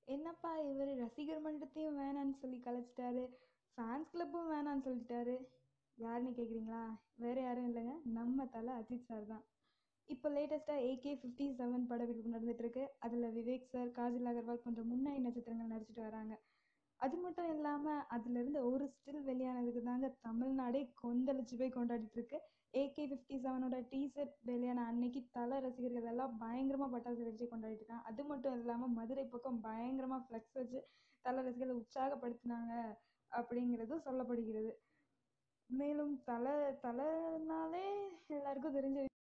என்னப்பா இவர் ரசிகர் மன்றத்தையும் வேணான்னு சொல்லி கலைச்சிட்டாரு ஃபேன்ஸ் கிளப்பும் வேணான்னு சொல்லிட்டாரு யாருன்னு கேட்குறீங்களா வேறு யாரும் இல்லைங்க நம்ம தலை அஜித் சார் தான் இப்போ லேட்டஸ்ட்டாக ஏகே ஃபிஃப்டி செவன் படப்பிடிப்பு நடந்துகிட்ருக்கு அதில் விவேக் சார் காஜல் அகர்வால் போன்ற முன்னணி நட்சத்திரங்கள் நடிச்சிட்டு வராங்க அது மட்டும் இல்லாமல் அதுலேருந்து ஒரு ஸ்டில் வெளியானதுக்கு தாங்க தமிழ்நாடே கொந்தளிச்சு போய் கொண்டாடிட்டு இருக்கு ஏகே ஃபிஃப்டி செவனோட டீசர் வெளியான அன்னைக்கு தலை ரசிகர்கள் எல்லாம் பயங்கரமாக பட்டாசு வெடிச்சு கொண்டாடிட்டு இருக்காங்க அது மட்டும் இல்லாமல் மதுரை பக்கம் பயங்கரமாக ஃப்ளெக்ஸ் வச்சு தலை ரசிகர்களை உற்சாகப்படுத்தினாங்க அப்படிங்கிறதும் சொல்லப்படுகிறது மேலும் தலை தலைனாலே எல்லாருக்கும் தெரிஞ்ச